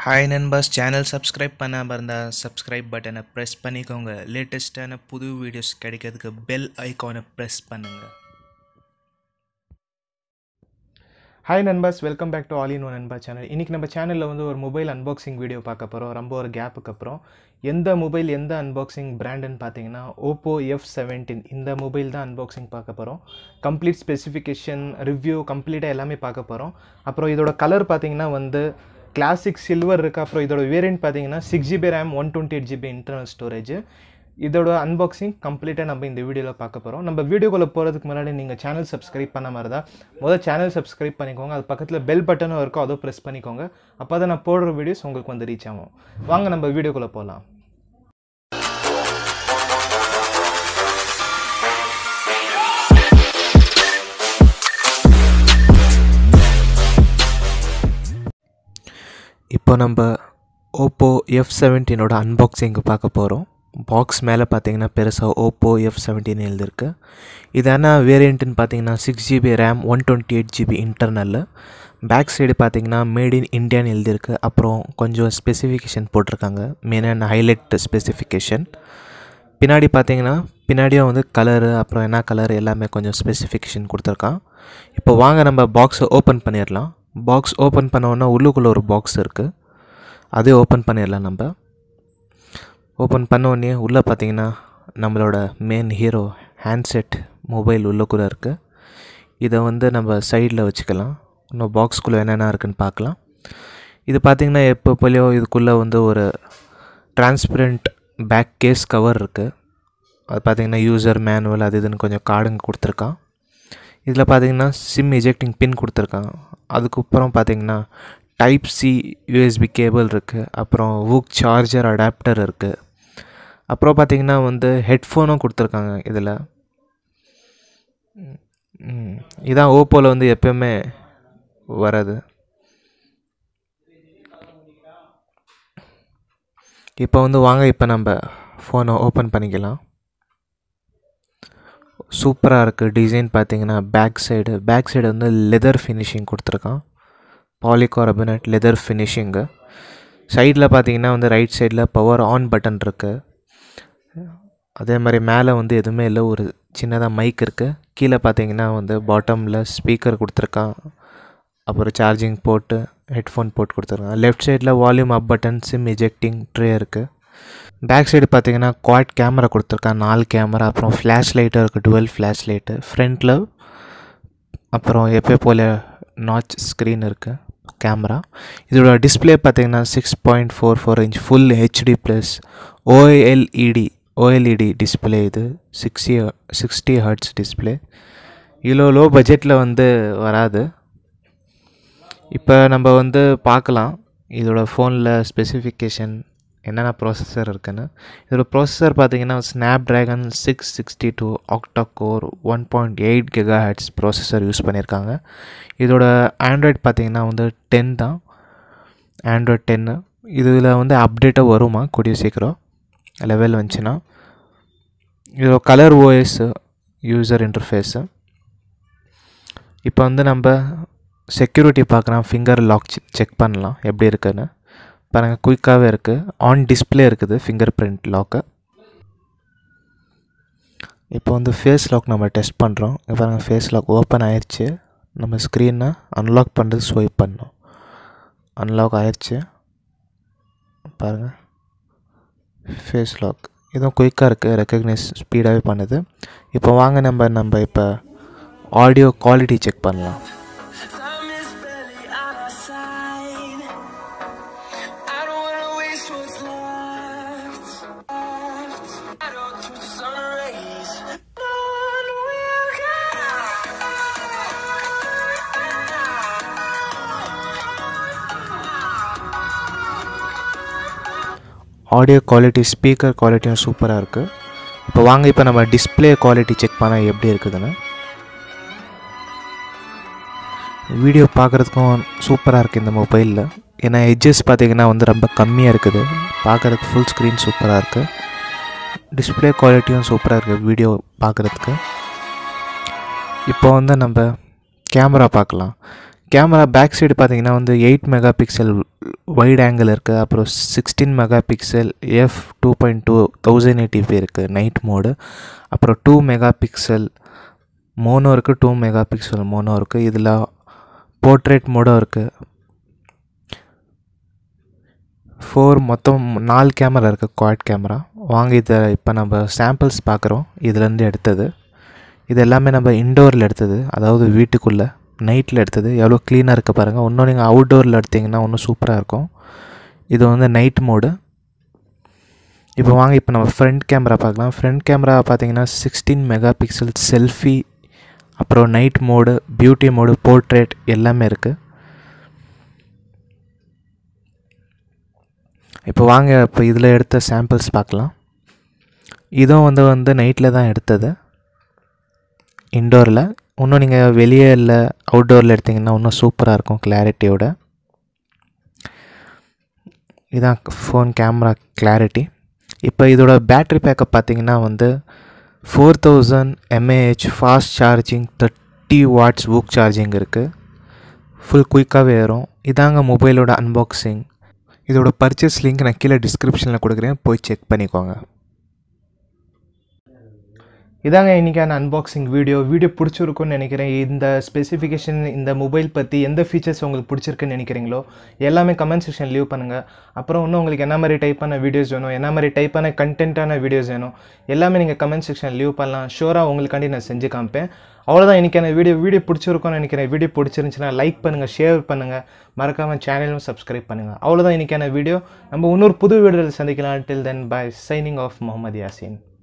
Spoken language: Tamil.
ஹாய் நண்பாஸ் சேனல் சப்ஸ்கிரைப் பண்ணாமல் இருந்தால் சப்ஸ்கிரைப் பட்டனை ப்ரெஸ் பண்ணிக்கோங்க லேட்டஸ்ட்டான புது வீடியோஸ் கிடைக்கிறதுக்கு பெல் ஐக்கானை ப்ரெஸ் பண்ணுங்கள் ஹாய் நண்பாஸ் welcome back to all in one நண்பா சேனல் இன்றைக்கி நம்ம சேனலில் வந்து ஒரு மொபைல் அன்பாக்சிங் வீடியோ பார்க்க போகிறோம் ரொம்ப ஒரு கேப்புக்கு அப்புறம் எந்த மொபைல் எந்த அன்பாக்சிங் பிராண்டுன்னு பார்த்தீங்கன்னா ஓப்போ எஃப் செவன்டீன் இந்த மொபைல் தான் அன்பாக்சிங் பார்க்க போகிறோம் கம்ப்ளீட் ஸ்பெசிஃபிகேஷன் ரிவ்யூ கம்ப்ளீட்டாக எல்லாமே பார்க்க போகிறோம் அப்புறம் இதோட கலர் பார்த்தீங்கன்னா வந்து கிளாசிக் சில்வர் இருக்குது அப்புறம் இதோட வேரியன்ட் பார்த்தீங்கன்னா six GB RAM one twenty eight GB internal storage இதோட அன்பாக்சிங் கம்ப்ளீட்டாக நம்ம இந்த வீடியோவில் பார்க்க போகிறோம் நம்ம வீடியோக்குள்ளே போகிறதுக்கு முன்னாடி நீங்கள் சேனல் சப்ஸ்கிரைப் பண்ண மாதிரி தான் முதல் சேனல் சப்ஸ்கிரைப் பண்ணிக்கோங்க அது பக்கத்தில் பெல் பட்டனும் இருக்கும் அதுவும் ப்ரெஸ் பண்ணிக்கோங்க அப்போ தான் நான் போடுற வீடியோஸ் உங்களுக்கு வந்து ரீச் ஆகும் வாங்க நம்ம வீடியோக்குள்ளே போகலாம் இப்போ நம்ம ஓப்போ எஃப் செவன்டீனோட அன்பாக்சிங் பார்க்க போகிறோம் பாக்ஸ் மேலே பார்த்தீங்கன்னா பெருசாக ஓப்போ எஃப் செவன்டீன் எழுதிருக்கு இது என்ன வேரியண்ட்டுன்னு பார்த்தீங்கன்னா six GB RAM one twenty eight GB internal back side பார்த்தீங்கன்னா மேட் இன் இந்தியான்னு எழுதியிருக்கு அப்புறம் கொஞ்சம் ஸ்பெசிஃபிகேஷன் போட்டிருக்காங்க மெயினான ஹைலைட் ஸ்பெசிஃபிகேஷன் பின்னாடி பார்த்தீங்கன்னா பின்னாடியும் வந்து கலரு அப்புறம் என்ன கலர் எல்லாமே கொஞ்சம் ஸ்பெசிஃபிகேஷன் கொடுத்துருக்கான் இப்போ வாங்க நம்ம பாக்ஸை ஓப்பன் பண்ணிடலாம் பாக்ஸ் ஓப்பன் பண்ணோன்னா உள்ளுக்குள்ளே ஒரு பாக்ஸ் இருக்குது அதே ஓப்பன் பண்ணிடலாம் நம்ம ஓப்பன் பண்ண உடனே உள்ளே பார்த்தீங்கன்னா நம்மளோட மெயின் ஹீரோ ஹேண்ட்செட் மொபைல் உள்ளுக்குள்ளே இருக்குது இதை வந்து நம்ம சைடில் வச்சுக்கலாம் இன்னும் பாக்ஸ்குள்ளே என்னென்ன இருக்குன்னு பார்க்கலாம் இது பார்த்திங்கன்னா எப்போ போலியோ இதுக்குள்ளே வந்து ஒரு டிரான்ஸ்பரண்ட் பேக் கேஸ் கவர் இருக்குது அது பார்த்திங்கன்னா யூசர் மேனுவல் அது இதுன்னு கொஞ்சம் கார்டுங்க கொடுத்துருக்கான் இதில் பார்த்தீங்கன்னா சிம் இஜெக்டிங் பின் கொடுத்துருக்கான் அதுக்கப்புறம் பார்த்தீங்கன்னா டைப் சி யூஎஸ்பி கேபிள் இருக்குது அப்புறம் வூக் சார்ஜர் அடாப்டர் இருக்குது அப்புறம் பார்த்தீங்கன்னா வந்து ஹெட்ஃபோனும் கொடுத்துருக்காங்க இதில் ம், இதான் ஓப்போவில் வந்து எப்பயுமே வராது இப்போ வந்து வாங்க இப்போ நம்ம ஃபோனை ஓப்பன் பண்ணிக்கலாம் சூப்பராக இருக்குது டிசைன் பார்த்தீங்கன்னா பேக் சைடு பேக் சைடு வந்து லெதர் ஃபினிஷிங் கொடுத்துருக்கான் பாலிகார்பனேட் லெதர் ஃபினிஷிங்கு சைடில் பார்த்தீங்கன்னா வந்து ரைட் சைடில் பவர் ஆன் பட்டன் இருக்குது அதே மாதிரி மேலே வந்து எதுவுமே இல்லை ஒரு சின்னதாக மைக் இருக்குது கீழே பார்த்தீங்கன்னா வந்து பாட்டமில் ஸ்பீக்கர் கொடுத்துருக்கான் அப்புறம் சார்ஜிங் போட்டு ஹெட்ஃபோன் போட்டு கொடுத்துருக்கான் லெஃப்ட் சைடில் volume up button SIM ejecting tray இருக்குது பேக் சைடு பார்த்தீங்கன்னா குவாட் கேமரா கொடுத்துருக்கான் நாலு கேமரா அப்புறம் ஃப்ளாஷ் லைட்டும் இருக்குது டுவெல் ஃப்ளாஷ் லைட்டு ஃப்ரண்ட்டில் அப்புறம் எப்போ போல் நாச் ஸ்க்ரீன் இருக்குது கேமரா இதோட டிஸ்பிளே பார்த்தீங்கன்னா six point four four inch full HD plus OLED OLED display இது சிக்ஸ்டி சிக்ஸ்டி ஹர்ட்ஸ் டிஸ்பிளே இவ்வளோ லோ பட்ஜெட்டில் வந்து வராது இப்போ நம்ம வந்து பார்க்கலாம் இதோட ஃபோனில் ஸ்பெசிஃபிகேஷன் என்னென்ன ப்ராசஸர் இருக்குன்னு இதோட ப்ராசஸர் பார்த்தீங்கன்னா Snapdragon six sixty two octa core one point eight gigahertz processor use பண்ணியிருக்காங்க இதோட ஆண்ட்ராய்ட் பார்த்தீங்கன்னா வந்து டென் தான் ஆண்ட்ராய்ட் டென்னு இதில் வந்து அப்டேட்டாக வருமா கூடிய சீக்கிரம் லெவல் வந்துச்சுன்னா இதோட கலர் ஓஎஸ் யூசர் இன்டர்ஃபேஸு இப்போ வந்து நம்ம செக்யூரிட்டி பார்க்குறோம் ஃபிங்கர் லாக் செக் பண்ணலாம் எப்படி இருக்குன்னு பாருங்கள் குயிக்காகவே இருக்குது ஆன் டிஸ்பிளே இருக்குது ஃபிங்கர் பிரிண்ட் லாக்கு இப்போ வந்து ஃபேஸ் லாக் நம்ம டெஸ்ட் பண்ணுறோம் இப்போ பாருங்கள் ஃபேஸ் லாக் ஓப்பன் ஆயிடுச்சு நம்ம ஸ்க்ரீனை அன்லாக் பண்ணுறது ஸ்வைப் பண்ணோம் அன்லாக் ஆயிடுச்சு பாருங்கள் ஃபேஸ் லாக் இதுவும் குயிக்காக இருக்குது ரெக்கக்னைஸ் ஸ்பீடாகவே பண்ணுது இப்போ வாங்க நம்ம நம்ம இப்போ ஆடியோ குவாலிட்டி செக் பண்ணலாம் Time is barely on our side. I don't wanna waste what's left. I don't through the sun rays. On we'll audio quality speaker குவாலிட்டியும் சூப்பராக இருக்குது இப்போ வாங்க இப்போ நம்ம டிஸ்ப்ளே குவாலிட்டி செக் பண்ணால் எப்படி இருக்குதுன்னு வீடியோ பார்க்குறதுக்கும் சூப்பராக இருக்குது இந்த மொபைலில் ஏன்னா எட்ஜஸ் பார்த்தீங்கன்னா வந்து ரொம்ப கம்மியாக இருக்குது பார்க்குறதுக்கு ஃபுல் ஸ்க்ரீன் சூப்பராக இருக்குது டிஸ்ப்ளே குவாலிட்டியும் சூப்பராக இருக்குது வீடியோ பார்க்குறதுக்கு இப்போ வந்து நம்ம கேமரா பார்க்கலாம் கேமரா பேக் சைடு பார்த்தீங்கன்னா வந்து eight megapixel wide angle இருக்குது அப்புறம் sixteen megapixel F two point two thousand eighty P இருக்குது நைட் மோடு அப்புறம் டூ மெகா பிக்சல் மோனோ இருக்குது டூ மெகா பிக்சல் மோனோ இருக்குது இதில் போர்ட்ரேட் மோடும் இருக்குது ஃபோர் மொத்தம் நாலு கேமரா இருக்குது குவாட் கேமரா வாங்க இதை இப்போ நம்ம சாம்பிள்ஸ் பார்க்குறோம் இதுலேருந்து எடுத்தது இது எல்லாமே நம்ம இன்டோரில் எடுத்தது அதாவது வீட்டுக்குள்ளே நைட்டில் எடுத்தது எவ்வளோ க்ளீனாக இருக்க பாருங்கள் இன்னும் நீங்கள் அவுட்டோரில் எடுத்தீங்கன்னா இன்னும் சூப்பராக இருக்கும் இது வந்து நைட் மோடு இப்போ வாங்க இப்போ நம்ம ஃப்ரண்ட் கேமரா பார்க்கலாம் ஃப்ரண்ட் கேமரா பார்த்தீங்கன்னா சிக்ஸ்டீன் மெகா பிக்சல் செல்ஃபி அப்புறம் night mode beauty mode portrait எல்லாமே இருக்குது இப்போ வாங்க இப்போ இதில் எடுத்த சாம்பிள்ஸ் பார்க்கலாம் இதுவும் வந்து வந்து நைட்டில் தான் எடுத்தது இன்டோரில் இன்னும் நீங்கள் வெளியே இல்லை அவுட்டோரில் எடுத்திங்கன்னா இன்னும் சூப்பராக இருக்கும் கிளாரிட்டியோட இதான் ஃபோன் கேமரா கிளாரிட்டி இப்போ இதோட பேட்ரி பேக்கப் பார்த்தீங்கன்னா வந்து four thousand mAh fast charging thirty watts VOOC charging இருக்குது ஃபுல் குயிக்காகவே ஏறும் இதாங்க மொபைலோட அன்பாக்சிங் இதோட பர்ச்சேஸ் லிங்க் நான் கீழே டிஸ்கிரிப்ஷனில் கொடுக்குறேன் போய் செக் பண்ணிக்கோங்க இதாங்க இன்றைக்கான அன்பாக்சிங் வீடியோ வீடியோ பிடிச்சிருக்குன்னு நினைக்கிறேன் இந்த ஸ்பெசிஃபிகேஷன் இந்த மொபைல் பற்றி எந்த ஃபீச்சர்ஸ் உங்களுக்கு பிடிச்சிருக்குன்னு நினைக்கிறீங்களோ எல்லாமே கமெண்ட் செக்ஷன் லீவ் பண்ணுங்கள் அப்புறம் இன்னும் உங்களுக்கு என்ன மாதிரி டைப்பான வீடியோஸ் வேணும் என்ன மாதிரி டைப்பான கண்டென்ட்டான வீடியோஸ் வேணும் எல்லாமே நீங்கள் கமெண்ட் செக்ஷன் லீவ் பண்ணலாம் ஷூராக உங்களுக்காண்டி நான் செஞ்சு காமிப்பேன் அவ்வளோதான் இன்றைக்கான வீடியோ வீடியோ பிடிச்சிருக்கும்னு நினைக்கிறேன் வீடியோ பிடிச்சிருந்துச்சுன்னா லைக் பண்ணுங்கள் ஷேர் பண்ணுங்கள் மறக்காமல் சேனலும் சப்ஸ்கிரைப் பண்ணுங்கள் அவ்வளோதான் இன்றைக்கான வீடியோ நம்ம இன்னொரு புது வீடியோவில் சந்திக்கலாம் till then bye signing off Mohammed Yasin